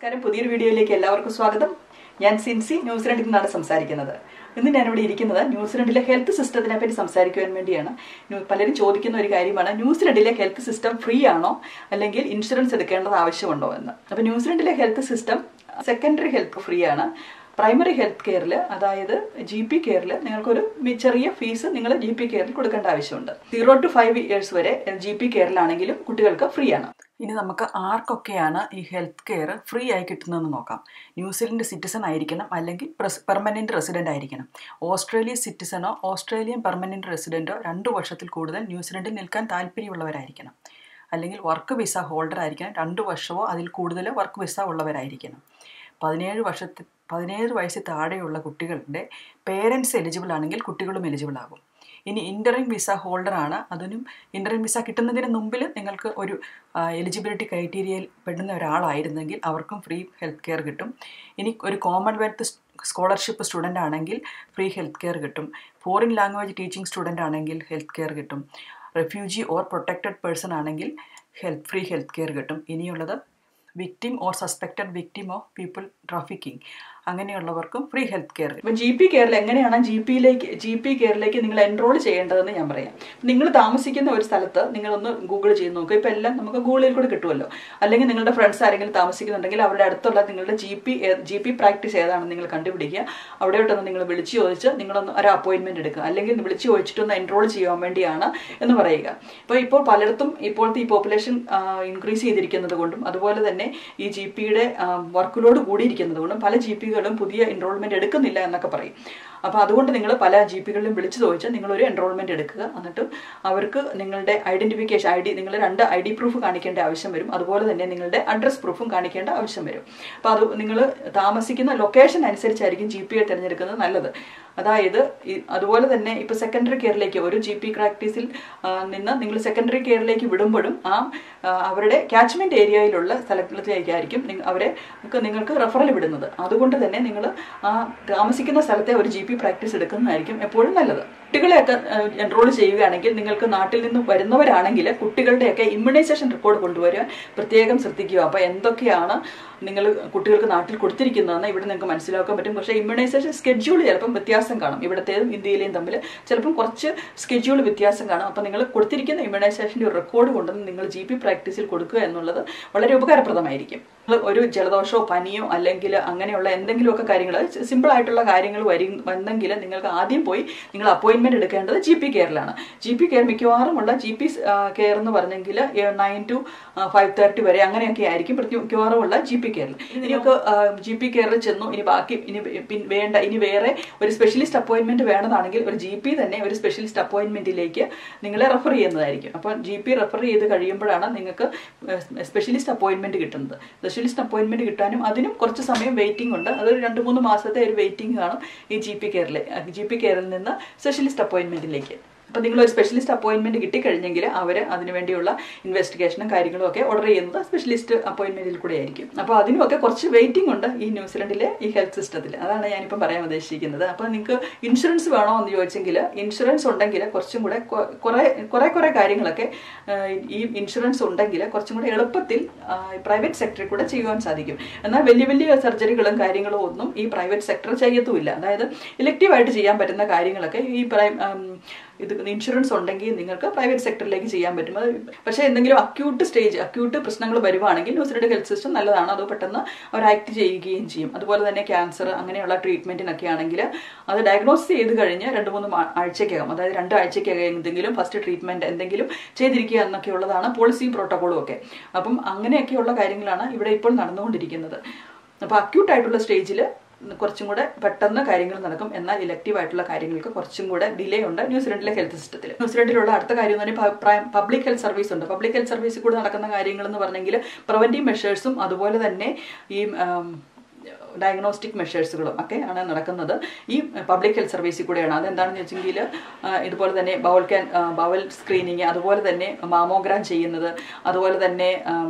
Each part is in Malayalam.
നമസ്കാരം പുതിയൊരു വീഡിയോയിലേക്ക് എല്ലാവർക്കും സ്വാഗതം ഞാൻ സിൻസി ന്യൂസിലൻഡിൽ നിന്നാണ് സംസാരിക്കുന്നത് ഇന്ന് ഞാനിവിടെ ഇരിക്കുന്നത് ന്യൂസിലൻഡിലെ ഹെൽത്ത് സിസ്റ്റത്തിനെ പറ്റി സംസാരിക്കുവാൻ വേണ്ടിയാണ് ന്യൂ- പലരും ചോദിക്കുന്ന ഒരു കാര്യമാണ് ന്യൂസിലൻഡിലെ ഹെൽത്ത് സിസ്റ്റം ഫ്രീ ആണോ അല്ലെങ്കിൽ ഇൻഷുറൻസ് എടുക്കേണ്ടത് ആവശ്യമുണ്ടോ എന്ന് അപ്പോൾ ന്യൂസിലൻഡിലെ health system secondary health free ആണ് പ്രൈമറി ഹെൽത്ത് കെയറിൽ അതായത് ജി പി കെയറിൽ നിങ്ങൾക്കൊരു മി- ചെറിയ ഫീസ് നിങ്ങൾ ജി പി കെയറിൽ കൊടുക്കേണ്ട ആവശ്യമുണ്ട് സീറോ ടു ഫൈവ് ഇയേഴ്സ് വരെ ജി പി കെയറിലാണെങ്കിലും കുട്ടികൾക്ക് ഫ്രീ ആണ് ഇനി നമുക്ക് ആർക്കൊക്കെയാണ് ഈ ഹെൽത്ത് കെയർ ഫ്രീ ആയി കിട്ടുന്നതെന്ന് നോക്കാം ന്യൂസിലൻഡ് സിറ്റിസൺ ആയിരിക്കണം അല്ലെങ്കിൽ പെർമനന്റ് റെസിഡന്റ് ആയിരിക്കണം ഓസ്ട്രേലിയ സിറ്റിസണോ ഓസ്ട്രേലിയൻ പെർമനന്റ് റെസിഡന്റോ രണ്ടു വർഷത്തിൽ കൂടുതൽ ന്യൂസിലൻഡിൽ നിൽക്കാൻ താല്പര്യമുള്ളവരായിരിക്കണം അല്ലെങ്കിൽ വർക്ക് വിസ ഹോൾഡർ ആയിരിക്കണം രണ്ട് വർഷമോ അതിൽ കൂടുതൽ വർക്ക് വിസ ഉള്ളവരായിരിക്കണം പതിനേഴ് വർഷത്തിൽ പതിനേഴ് വയസ്സിൽ താഴെയുള്ള കുട്ടികളുടെ പേരൻസ് എലിജിബിൾ ആണെങ്കിൽ കുട്ടികളും എലിജിബിൾ ആകും ഇനി ഇൻ്ററിം വിസ ഹോൾഡർ ആണ് അതിനും ഇൻ്ററിം വിസ കിട്ടുന്നതിന് മുമ്പിൽ നിങ്ങൾക്ക് ഒരു എലിജിബിലിറ്റി ക്രൈറ്റീരിയയിൽ പെടുന്ന ഒരാളായിരുന്നെങ്കിൽ അവർക്കും ഫ്രീ ഹെൽത്ത് കെയർ കിട്ടും ഇനി ഒരു കോമൺവെൽത്ത് സ്കോളർഷിപ്പ് സ്റ്റുഡൻ്റ് ആണെങ്കിൽ ഫ്രീ ഹെൽത്ത് കെയർ കിട്ടും ഫോറിൻ ലാംഗ്വേജ് ടീച്ചിങ് സ്റ്റുഡൻ്റ് ആണെങ്കിൽ ഹെൽത്ത് കെയർ കിട്ടും റെഫ്യൂജി ഓർ പ്രൊട്ടക്റ്റഡ് പേഴ്സൺ ആണെങ്കിൽ ഹെൽത്ത് ഫ്രീ ഹെൽത്ത് കെയർ കിട്ടും ഇനിയുള്ളത് victim or suspected victim of people trafficking അങ്ങനെയുള്ളവർക്കും ഫ്രീ ഹെൽത്ത് കെയർ ഇപ്പം ജി പി കെയറിൽ എങ്ങനെയാണ് ജി പിയിലേക്ക് ജി പി കെയറിലേക്ക് നിങ്ങൾ എൻറോൾ ചെയ്യേണ്ടതെന്ന് ഞാൻ പറയാം നിങ്ങൾ താമസിക്കുന്ന ഒരു സ്ഥലത്ത് നിങ്ങളൊന്ന് ഗൂഗിൾ ചെയ്ത് നോക്കുക ഇപ്പം എല്ലാം നമുക്ക് ഗൂഗിളിൽ കൂടെ കിട്ടുമല്ലോ അല്ലെങ്കിൽ നിങ്ങളുടെ ഫ്രണ്ട്സ് ആരെങ്കിലും താമസിക്കുന്നുണ്ടെങ്കിൽ അവരുടെ അടുത്തുള്ള നിങ്ങളുടെ G P G P practice ഏതാണെന്ന് നിങ്ങൾ കണ്ടുപിടിക്കുക അവിടെയോട്ടൊന്ന് നിങ്ങൾ വിളിച്ച് ചോദിച്ച് നിങ്ങളൊന്ന് ഒരു അപ്പോയിൻമെന്റ് എടുക്കുക അല്ലെങ്കിൽ വിളിച്ച് ചോദിച്ചിട്ടൊന്ന് എൻറോൾ ചെയ്യാൻ വേണ്ടിയാണ് എന്ന് പറയുക ഇപ്പോൾ ഇപ്പോൾ പലയിടത്തും ഇപ്പോഴത്തെ ഈ പോപ്പുലേഷൻ ഇൻക്രീസ് ചെയ്തിരിക്കുന്നത് കൊണ്ടും അതുപോലെ തന്നെ ഈ ജി പിയുടെ വർക്ക് ലോഡ് കൂടിയിരിക്കുന്നത് കൊണ്ടും പല ജി പികളും പുതിയ എൻറോൾമെന്റ് എടുക്കുന്നില്ല എന്നൊക്കെ പറയും അപ്പോൾ അതുകൊണ്ട് നിങ്ങൾ പല ജി പികളിലും വിളിച്ചു ചോദിച്ചാൽ നിങ്ങളൊരു എൻറോൾമെന്റ് എടുക്കുക എന്നിട്ട് അവർക്ക് നിങ്ങളുടെ ഐഡന്റിഫിക്കേഷൻ ഐ ഡി നിങ്ങൾ രണ്ട് ഐ ഡി പ്രൂഫ് കാണിക്കേണ്ട ആവശ്യം വരും അതുപോലെ തന്നെ നിങ്ങളുടെ അഡ്രസ് പ്രൂഫും കാണിക്കേണ്ട ആവശ്യം വരും അപ്പോൾ അത് നിങ്ങൾ താമസിക്കുന്ന ലൊക്കേഷൻ അനുസരിച്ചായിരിക്കും ജി പിയെ തിരഞ്ഞെടുക്കുന്നത് നല്ലത് അതായത് ഈ- അതുപോലെ തന്നെ ഇപ്പോൾ സെക്കൻഡറി കെയറിലേക്ക് ഒരു ജി പി പ്രാക്ടീസിൽ ആ, നിന്ന് നിങ്ങൾ സെക്കൻഡറി കെയറിലേക്ക് വിടുമ്പോഴും ആ ആ, അവരുടെ കാച്ച്മെന്റ് ഏരിയയിലുള്ള സ്ഥലങ്ങളിലേക്കായിരിക്കും നിങ്ങ- അവരെ നിങ്ങൾക്ക് നിങ്ങൾക്ക് റെഫറൽ വിടുന്നത് അതുകൊണ്ട് തന്നെ നിങ്ങൾ ആ താമസിക്കുന്ന സ്ഥലത്തെ ഒരു ജി പി പ്രാക്ടീസ് എടുക്കുന്നതായിരിക്കും എപ്പോഴും നല്ലത് കുട്ടികളെയൊക്കെ എൻറോൾ ചെയ്യുകയാണെങ്കിൽ നിങ്ങൾക്ക് നാട്ടിൽ നിന്ന് വരുന്നവരാണെങ്കിൽ കുട്ടികളുടെയൊക്കെ ഇമ്മ്യൂണൈസേഷൻ റെക്കോർഡ് കൊണ്ടുവരാൻ പ്രത്യേകം ശ്രദ്ധിക്കുക അപ്പോൾ എന്തൊക്കെയാണ് നിങ്ങൾ കുട്ടികൾക്ക് നാട്ടിൽ കൊടുത്തിരിക്കുന്നതെന്ന് ഇവിടെ നിങ്ങൾക്ക് മനസ്സിലാക്കാൻ പറ്റും പക്ഷേ ഇമ്മ്യൂണൈസേഷൻ സ്കെഡ്യൂൾ ചിലപ്പം വ്യത്യാസം കാണും ഇവിടത്തേതും ഇന്ത്യയിലെയും തമ്മിൽ ചിലപ്പം കുറച്ച് സ്കെഡ്യൂൾ വ്യത്യാസം കാണും അപ്പോൾ നിങ്ങൾ കൊടുത്തിരിക്കുന്ന ഇമ്മ്യൂണൈസേഷൻ്റെ ഒരു റെക്കോർഡ് കൊണ്ടുവന്ന് നിങ്ങൾ ജി പി പ്രാക്ടീസിൽ കൊടുക്കുക എന്നുള്ളത് വളരെ ഉപകാരപ്രദമായിരിക്കും നിങ്ങൾ ഒരു ജലദോഷമോ പനിയോ അല്ലെങ്കിൽ അങ്ങനെയുള്ള എന്തെങ്കിലുമൊക്കെ കാര്യങ്ങൾ സിമ്പിൾ ആയിട്ടുള്ള കാര്യങ്ങൾ വരി വന്നെങ്കിൽ നിങ്ങൾക്ക് ആദ്യം പോയി നിങ്ങൾ അപ്പോയിൻമെന്റ് എടുക്കേണ്ടത് ജി പി കെയറിലാണ് ജി പി കെയർ മിക്കവാറുമുള്ള ജി പി കെയർ എന്ന് പറഞ്ഞെങ്കിൽ നയൻ ടു ഫൈവ് തേർട്ടി വരെ അങ്ങനെയൊക്കെ ആയിരിക്കും പ്രതി- മിക്കവാറുമുള്ള ജി പി കെയറിൽ ഇനിയൊക്കെ ജി പി കെയറിൽ ചെന്നു ഇനി ബാക്കി ഇനി പിൻ- വേണ്ട ഇനി വേറെ ഒരു സ്പെഷ്യലിസ്റ്റ് അപ്പോയിൻമെന്റ് വേണ്ടതാണെങ്കിൽ ഒരു ജി പി തന്നെ ഒരു സ്പെഷ്യലിസ്റ്റ് അപ്പോയിൻമെന്റിലേക്ക് നിങ്ങളെ റെഫർ ചെയ്യുന്നതായിരിക്കും അപ്പോൾ ജി പി റെഫർ ചെയ്ത് കഴിയുമ്പോഴാണ് നിങ്ങൾക്ക് സ്പെഷ്യലിസ്റ്റ് അപ്പോയിൻമെന്റ് കിട്ടുന്നത് സ്പെഷ്യലിസ്റ്റ് അപ്പോയിൻമെന്റ് കിട്ടാനും അതിനും കുറച്ച് സമയം വെയിറ്റിംഗ് ഉണ്ട് അതൊരു രണ്ട് മൂന്ന് മാസത്തെ ഒരു വെയിറ്റിംഗ് കാണും ഈ ജി പി കെയറിൽ ജി പി കെയറിൽ നിന്ന് സ്പെഷ്യലിസ്റ്റ് അപ്പോയിൻമെന്റിലേക്ക് അപ്പോൾ നിങ്ങൾ ഒരു സ്പെഷ്യലിസ്റ്റ് അപ്പോയിൻമെന്റ് കിട്ടിക്കഴിഞ്ഞെങ്കിൽ അവർ അതിനുവേണ്ടിയുള്ള ഇൻവെസ്റ്റിഗേഷനും കാര്യങ്ങളും ഒക്കെ ഓർഡർ ചെയ്യുന്നത് സ്പെഷ്യലിസ്റ്റ് അപ്പോയിൻമെന്റിൽ കൂടെ ആയിരിക്കും അപ്പോൾ അതിനുമൊക്കെ കുറച്ച് വെയിറ്റിംഗ് ഉണ്ട് ഈ ന്യൂസിലൻഡിലെ ഈ ഹെൽത്ത് സിസ്റ്റത്തിൽ അതാണ് ഞാനിപ്പം പറയാൻ ഉദ്ദേശിക്കുന്നത് അപ്പോൾ നിങ്ങൾക്ക് ഇൻഷുറൻസ് വേണോ എന്ന് ചോദിച്ചെങ്കിൽ ഇൻഷുറൻസ് ഉണ്ടെങ്കിൽ കുറച്ചും കൂടെ കൊ- കുറേ കുറേ കുറേ കാര്യങ്ങളൊക്കെ ആ, ഈ ഇൻഷുറൻസ് ഉണ്ടെങ്കിൽ കുറച്ചും കൂടെ എളുപ്പത്തിൽ പ്രൈവറ്റ് സെക്ടറിൽ കൂടെ ചെയ്യുവാൻ സാധിക്കും എന്നാൽ വലിയ വലിയ സർജറികളും കാര്യങ്ങളും ഒന്നും ഈ പ്രൈവറ്റ് സെക്ടർ ചെയ്യത്തുമില്ല അതായത് ഇലക്റ്റീവായിട്ട് ചെയ്യാൻ പറ്റുന്ന കാര്യങ്ങളൊക്കെ ഈ പ്രൈ ആം, ഇത് ഇൻഷുറൻസ് ഉണ്ടെങ്കിൽ നിങ്ങൾക്ക് പ്രൈവറ്റ് സെക്ടറിലേക്ക് ചെയ്യാൻ പറ്റും അത് പക്ഷേ എന്തെങ്കിലും അക്യൂട്ട് സ്റ്റേജ് അക്യൂട്ട് പ്രശ്നങ്ങൾ വരുവാണെങ്കിൽ ന്യൂസിലൻഡ് ഹെൽത്ത് സിസ്റ്റം നല്ലതാണ് അത് പെട്ടെന്ന് അവർ ആക്ട് ചെയ്യുകയും ചെയ്യും അതുപോലെ തന്നെ ക്യാൻസർ അങ്ങനെയുള്ള ട്രീറ്റ്മെന്റിനൊക്കെ ആണെങ്കിൽ അത് ഡയഗ്നോസ് ചെയ്ത് കഴിഞ്ഞ് രണ്ട് മൂന്ന് മാ- ആഴ്ചയ്ക്കകം അതായത് രണ്ട് ആഴ്ചയ്ക്കകം എന്തെങ്കിലും ഫസ്റ്റ് ട്രീറ്റ്മെന്റ് എന്തെങ്കിലും ചെയ്തിരിക്കുക എന്നൊക്കെ ഉള്ളതാണ് പോളിസിയും പ്രോട്ടോക്കോളും ഒക്കെ അപ്പം അങ്ങനെയൊക്കെയുള്ള കാര്യങ്ങളാണ് ഇവിടെ ഇപ്പോൾ നടന്നുകൊണ്ടിരിക്കുന്നത് അപ്പോൾ അക്യൂട്ട് ആയിട്ടുള്ള സ്റ്റേജിൽ കുറച്ചും കൂടെ പെട്ടെന്ന് കാര്യങ്ങൾ നടക്കും എന്നാൽ ഇലക്റ്റീവ് ആയിട്ടുള്ള കാര്യങ്ങൾക്ക് കുറച്ചും കൂടെ ഡിലേ ഉണ്ട് ന്യൂസിലൻഡിലെ ഹെൽത്ത് സിസ്റ്റത്തിൽ ന്യൂസിലൻഡിലുള്ള അടുത്ത കാര്യം എന്ന് പറഞ്ഞാൽ പബ്ലിക് ഹെൽത്ത് സർവീസ് ഉണ്ട് പബ്ലിക് ഹെൽത്ത് സർവീസിൽ കൂടെ നടക്കുന്ന കാര്യങ്ങൾ എന്ന് പറഞ്ഞെങ്കിൽ പ്രിവൻറ്റീവ് മെഷേഴ്സും അതുപോലെ തന്നെ ഈ ആം, ഡയഗ്നോസ്റ്റിക് മെഷേഴ്സുകളും ഒക്കെ ആണ് നടക്കുന്നത് ഈ പബ്ലിക് ഹെൽത്ത് സർവീസിൽ കൂടെയാണ് അതെന്താണെന്ന് വെച്ചെങ്കിൽ ഇതുപോലെ തന്നെ ബവൽ ക്യാൻ ബവൽ സ്ക്രീനിങ് അതുപോലെ തന്നെ മാമോഗ്രാം ചെയ്യുന്നത് അതുപോലെ തന്നെ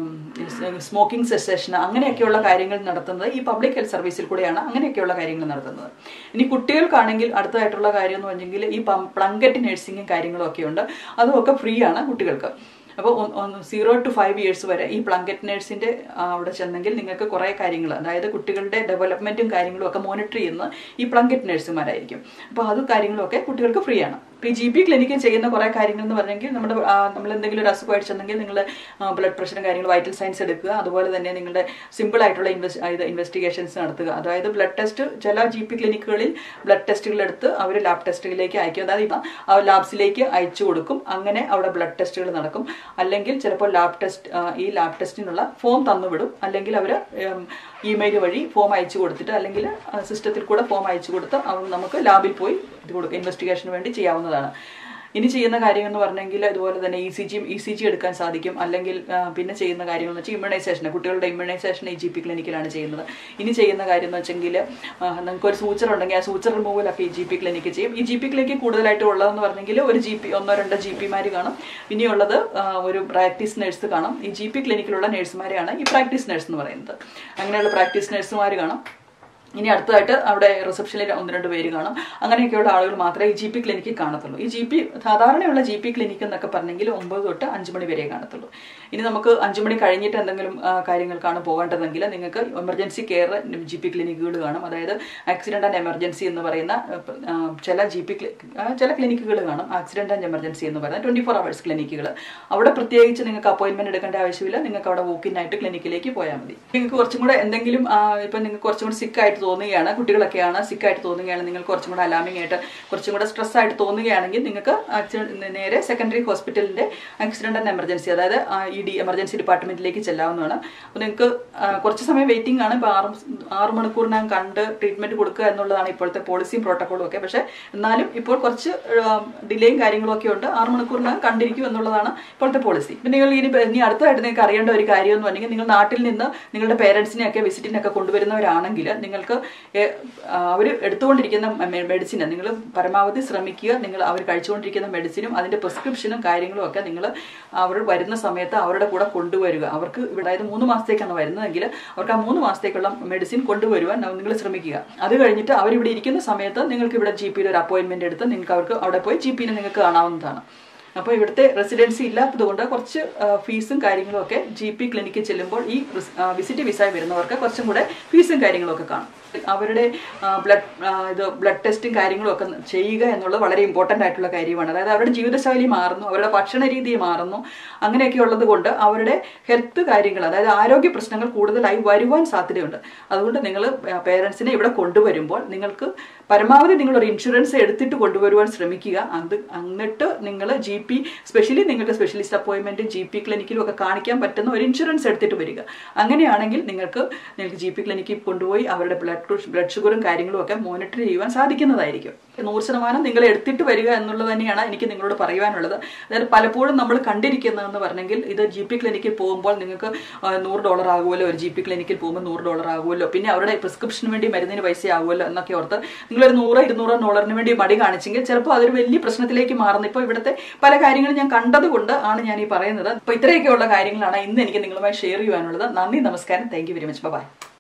സ്മോക്കിംഗ് സെസേഷൻ അങ്ങനെയൊക്കെയുള്ള കാര്യങ്ങൾ നടത്തുന്നത് ഈ പബ്ലിക് ഹെൽത്ത് സർവീസിൽ കൂടെയാണ് അങ്ങനെയൊക്കെയുള്ള കാര്യങ്ങൾ നടത്തുന്നത് ഇനി കുട്ടികൾക്കാണെങ്കിൽ അടുത്തതായിട്ടുള്ള കാര്യം എന്ന് പറഞ്ഞെങ്കിൽ ഈ പ്ലങ്കറ്റ് നഴ്സിങ്ങും കാര്യങ്ങളും ഒക്കെ ഉണ്ട് അതുമൊക്കെ ഫ്രീ ആണ് കുട്ടികൾക്ക് അപ്പോൾ സീറോ ടു ഫൈവ് ഇയേഴ്സ് വരെ ഈ പ്ലങ്കറ്റ് നേഴ്സിന്റെ അവിടെ ചെന്നെങ്കിൽ നിങ്ങൾക്ക് കുറേ കാര്യങ്ങൾ അതായത് കുട്ടികളുടെ ഡെവലപ്മെന്റും കാര്യങ്ങളും ഒക്കെ മോണിറ്റർ ചെയ്യുന്ന ഈ പ്ലങ്കറ്റ് നഴ്സുമാരായിരിക്കും അപ്പോൾ അത് കാര്യങ്ങളൊക്കെ കുട്ടികൾക്ക് ഫ്രീ ആണ് ഇപ്പോൾ ഈ ജി പി ക്ലിനിക്കിൽ ചെയ്യുന്ന കുറേ കാര്യങ്ങൾ എന്ന് പറഞ്ഞെങ്കിൽ നമ്മുടെ ആ, നമ്മൾ എന്തെങ്കിലും ഒരു അസുഖമായിട്ട് ചെന്നെങ്കിൽ നിങ്ങൾ ബ്ലഡ് പ്രഷറും കാര്യങ്ങളും വൈറ്റൽ സയൻസ് എടുക്കുക അതുപോലെ തന്നെ നിങ്ങളുടെ സിമ്പിൾ ആയിട്ടുള്ള ഇൻവെസ്റ്റ് ഇത് ഇൻവെസ്റ്റിഗേഷൻസ് നടത്തുക അതായത് ബ്ലഡ് ടെസ്റ്റ് ചില ജി പി ക്ലിനിക്കുകളിൽ ബ്ലഡ് ടെസ്റ്റുകൾ എടുത്ത് അവർ ലാബ് ടെസ്റ്റുകളിലേക്ക് അയക്കും അതായത് ഇപ്പം ആ ലാബ്സിലേക്ക് അയച്ചു കൊടുക്കും അങ്ങനെ അവിടെ ബ്ലഡ് ടെസ്റ്റുകൾ നടക്കും അല്ലെങ്കിൽ ചിലപ്പോൾ ലാബ് ടെസ്റ്റ് ഈ ലാബ് ടെസ്റ്റിനുള്ള ഫോം തന്നുവിടും അല്ലെങ്കിൽ അവർ ഇമെയിൽ വഴി ഫോം അയച്ചു കൊടുത്തിട്ട് അല്ലെങ്കിൽ സിസ്റ്റത്തിൽ കൂടെ ഫോം അയച്ചു കൊടുത്ത് അവ- നമുക്ക് ലാബിൽ പോയി ഇത് കൊടുക്കുക ഇൻവെസ്റ്റിഗേഷന് വേണ്ടി ചെയ്യാവുന്നതാണ് ഇനി ചെയ്യുന്ന കാര്യം എന്ന് പറഞ്ഞെങ്കിൽ ഇതുപോലെ തന്നെ E C G E C G എടുക്കാൻ സാധിക്കും അല്ലെങ്കിൽ ആ, പിന്നെ ചെയ്യുന്ന കാര്യങ്ങൾ എന്ന് വെച്ചാൽ ഇമ്മ്യൂണൈസേഷൻ കുട്ടികളുടെ ഇമ്മ്യൂണൈസേഷൻ ഈ ജി പി ക്ലിനിക്കിലാണ് ചെയ്യുന്നത് ഇനി ചെയ്യുന്ന കാര്യം എന്ന് വെച്ചെങ്കിൽ നിങ്ങൾക്ക് ഒരു സൂച്ചർ ഉണ്ടെങ്കിൽ ആ സൂച്ചർ റിമൂവലൊക്കെ ഈ ജി പി ക്ലിനിക്ക് ചെയ്യും ഈ ജി പി ക്ലിനിക്ക് കൂടുതലായിട്ട് ഉള്ളതെന്ന് പറഞ്ഞെങ്കിൽ ഒരു ജി പി ഒന്നോ രണ്ടോ ജി പിമാർ കാണും ഇനിയുള്ളത് ആ, ഒരു പ്രാക്ടീസ് നഴ്സ് കാണും ഈ ജി പി ക്ലിനിക്കിലുള്ള നഴ്സുമാരെയാണ് ഈ പ്രാക്ടീസ് നഴ്സ് എന്ന് പറയുന്നത് അങ്ങനെയുള്ള പ്രാക്ടീസ് നഴ്സുമാർ കാണും ഇനി അടുത്തതായിട്ട് അവിടെ റിസപ്ഷനിൽ ഒന്ന് രണ്ട് പേര് കാണും അങ്ങനെയൊക്കെയുള്ള ആളുകൾ മാത്രമേ ഈ ജി പി ക്ലിനിക്കിൽ കാണത്തുള്ളൂ ഈ ജി പി സാധാരണയുള്ള ജി പി ക്ലിനിക്ക് എന്നൊക്കെ പറഞ്ഞെങ്കിൽ ഒമ്പത് തൊട്ട് അഞ്ച് മണി വരെ കാണത്തുള്ളൂ ഇനി നമുക്ക് അഞ്ച് മണി കഴിഞ്ഞിട്ട് എന്തെങ്കിലും ആ, കാര്യങ്ങൾക്കാണ് പോകേണ്ടതെങ്കിൽ നിങ്ങൾക്ക് എമർജൻസി കെയർ ജി പി ക്ലിനിക്കുകൾ കാണും അതായത് ആക്സിഡന്റ് ആൻഡ് എമർജൻസി എന്ന് പറയുന്ന ആ, ചില ജി പി ചില ക്ലിനിക്കുകൾ കാണും ആക്സിഡന്റ് ആൻഡ് എമർജൻസി എന്ന് പറയുന്ന ട്വന്റി ഫോർ അവേഴ്സ് ക്ലിനിക്കുകൾ അവിടെ പ്രത്യേകിച്ച് നിങ്ങൾക്ക് അപ്പോയിന്റ്മെന്റ് എടുക്കേണ്ട ആവശ്യമില്ല നിങ്ങൾക്ക് അവിടെ walk-in ആയിട്ട് ക്ലിനിക്കിലേക്ക് പോയാൽ മതി നിങ്ങൾക്ക് കുറച്ചും കൂടെ എന്തെങ്കിലും ആ, ഇപ്പം നിങ്ങൾക്ക് കുറച്ചും കൂടെ സിക്ക് ആയിട്ട് തോന്നുകയാണ് കുട്ടികളൊക്കെയാണ് സിക്ക് ആയിട്ട് തോന്നുകയാണ് നിങ്ങൾക്ക് കുറച്ചും കൂടെ അലാമിംഗ് ആയിട്ട് കുറച്ചും കൂടെ സ്ട്രെസ് ആയിട്ട് തോന്നുകയാണെങ്കിൽ നിങ്ങൾക്ക് ആക്സിഡന്റ് നേരെ സെക്കൻഡറി ഹോസ്പിറ്റലിന്റെ ആക്സിഡന്റ് ആൻഡ് എമർജൻസി അതായത് ആ, ഈ ഡി എമർജൻസി ഡിപ്പാർട്ട്മെന്റിലേക്ക് ചെല്ലാവുന്നതാണ് അപ്പോൾ നിങ്ങൾക്ക് ആ, കുറച്ച് സമയം വെയിറ്റിംഗ് ആണ് ഇപ്പോൾ ആറ് ആറ് മണിക്കൂറിനകം കണ്ട് ട്രീറ്റ്മെന്റ് കൊടുക്കുക എന്നുള്ളതാണ് ഇപ്പോഴത്തെ പോളിസിയും പ്രോട്ടോക്കോളും ഒക്കെ പക്ഷേ എന്നാലും ഇപ്പോൾ കുറച്ച് ഡിലേയും കാര്യങ്ങളും ഒക്കെ ഉണ്ട് ആറ് മണിക്കൂറിനകം കണ്ടിരിക്കും എന്നുള്ളതാണ് ഇപ്പോഴത്തെ പോളിസി ഇപ്പം നിങ്ങൾ ഇനി ഇനി അടുത്തതായിട്ട് നിങ്ങൾക്ക് അറിയേണ്ട ഒരു കാര്യം എന്ന് പറഞ്ഞെങ്കിൽ നിങ്ങൾ നാട്ടിൽ നിന്ന് നിങ്ങളുടെ പേരൻസിനെയൊക്കെ വിസിറ്റിനൊക്കെ കൊണ്ടുവരുന്നവരാണെങ്കിൽ നിങ്ങൾക്ക് അവർ എടുത്തുകൊണ്ടിരിക്കുന്ന മെഡിസിൻ നിങ്ങൾ പരമാവധി ശ്രമിക്കുക നിങ്ങൾ അവർ കഴിച്ചുകൊണ്ടിരിക്കുന്ന മെഡിസിനും അതിന്റെ പ്രിസ്ക്രിപ്ഷനും കാര്യങ്ങളും ഒക്കെ നിങ്ങൾ അവർ വരുന്ന സമയത്ത് അവരുടെ കൂടെ കൊണ്ടുവരിക അവർക്ക് ഇവിടെ അതായത് മൂന്ന് മാസത്തേക്കാണ് വരുന്നതെങ്കിൽ അവർക്ക് ആ മൂന്ന് മാസത്തേക്കുള്ള മെഡിസിൻ കൊണ്ടുവരുവാൻ നിങ്ങൾ ശ്രമിക്കുക അത് കഴിഞ്ഞിട്ട് അവരിവിടെ ഇരിക്കുന്ന സമയത്ത് നിങ്ങൾക്ക് ഇവിടെ ജി പിയുടെ ഒരു അപ്പോയിന്റ്മെന്റ് എടുത്ത് നിങ്ങൾക്ക് അവർക്ക് അവിടെ പോയി ജി പിനെ നിങ്ങൾക്ക് കാണാവുന്നതാണ് അപ്പോൾ ഇവിടുത്തെ റെസിഡൻസി ഇല്ലാത്തത് കൊണ്ട് കുറച്ച് ആ, ഫീസും കാര്യങ്ങളും ഒക്കെ ജി പി ക്ലിനിക്കിൽ ചെല്ലുമ്പോൾ ഈ റിസ്- ആ, വിസിറ്റ് വിസ വരുന്നവർക്ക് കുറച്ചും കൂടെ ഫീസും കാര്യങ്ങളും ഒക്കെ കാണും അവരുടെ ബ്ലഡ് ഇത് ബ്ലഡ് ടെസ്റ്റും കാര്യങ്ങളും ഒക്കെ ചെയ്യുക എന്നുള്ളത് വളരെ ഇമ്പോർട്ടൻ്റ് ആയിട്ടുള്ള കാര്യമാണ് അതായത് അവരുടെ ജീവിതശൈലി മാറുന്നു അവരുടെ ഭക്ഷണ രീതി മാറുന്നു അങ്ങനെയൊക്കെ ഉള്ളത് കൊണ്ട് അവരുടെ ഹെൽത്ത് കാര്യങ്ങൾ അതായത് ആരോഗ്യ പ്രശ്നങ്ങൾ കൂടുതലായി വരുവാൻ സാധ്യതയുണ്ട് അതുകൊണ്ട് നിങ്ങൾ പേരൻസിനെ ഇവിടെ കൊണ്ടുവരുമ്പോൾ നിങ്ങൾക്ക് പരമാവധി നിങ്ങൾ ഒരു ഇൻഷുറൻസ് എടുത്തിട്ട് കൊണ്ടുവരുവാൻ ശ്രമിക്കുക അത് എന്നിട്ട് നിങ്ങൾ ജി പി സ്പെഷ്യലി നിങ്ങൾക്ക് സ്പെഷ്യലിസ്റ്റ് അപ്പോയിൻമെന്റും ജി പി ക്ലിനിക്കിലും ഒക്കെ കാണിക്കാൻ പറ്റുന്ന ഒരു ഇൻഷുറൻസ് എടുത്തിട്ട് വരിക അങ്ങനെയാണെങ്കിൽ നിങ്ങൾക്ക് നിങ്ങൾക്ക് ജി പി ക്ലിനിക്കിൽ കൊണ്ടുപോയി അവരുടെ ബ്ലഡ് ബ്ലഡ് ഷുഗറും കാര്യങ്ങളും ഒക്കെ മോണിറ്റർ ചെയ്യുവാൻ സാധിക്കുന്നതായിരിക്കും നൂറ് ശതമാനം നിങ്ങൾ എടുത്തിട്ട് വരിക എന്നുള്ളത് തന്നെയാണ് എനിക്ക് നിങ്ങളോട് പറയുവാനുള്ളത് അതായത് പലപ്പോഴും നമ്മൾ കണ്ടിരിക്കുന്നതെന്ന് പറഞ്ഞെങ്കിൽ ഇത് ജി പി ക്ലിനിക്കിൽ പോകുമ്പോൾ നിങ്ങൾക്ക് ആ, നൂറ് ഡോളർ ആകുമല്ലോ ഒരു ജി പി ക്ലിനിക്കിൽ പോകുമ്പോൾ നൂറ് ഡോളർ ആകുമല്ലോ പിന്നെ അവരുടെ പ്രിസ്ക്രിപ്ഷന് വേണ്ടി മരുന്നിന് പൈസ ആകുമല്ലോ എന്നൊക്കെ ഓർത്ത് നിങ്ങളൊരു നൂറ് ഇരുന്നൂറ് ഡോളറിന് വേണ്ടി മടി കാണിച്ചെങ്കിൽ ചിലപ്പോൾ അതൊരു വലിയ പ്രശ്നത്തിലേക്ക് മാറുന്നു ഇപ്പോൾ ഇവിടുത്തെ പല കാര്യങ്ങളും ഞാൻ കണ്ടത് കൊണ്ട് ആണ് ഞാൻ ഈ പറയുന്നത് അപ്പോൾ ഇത്രയൊക്കെയുള്ള കാര്യങ്ങളാണ് ഇന്ന് എനിക്ക് നിങ്ങളുമായി ഷെയർ ചെയ്യുവാനുള്ളത് നന്ദി നമസ്കാരം thank you very much by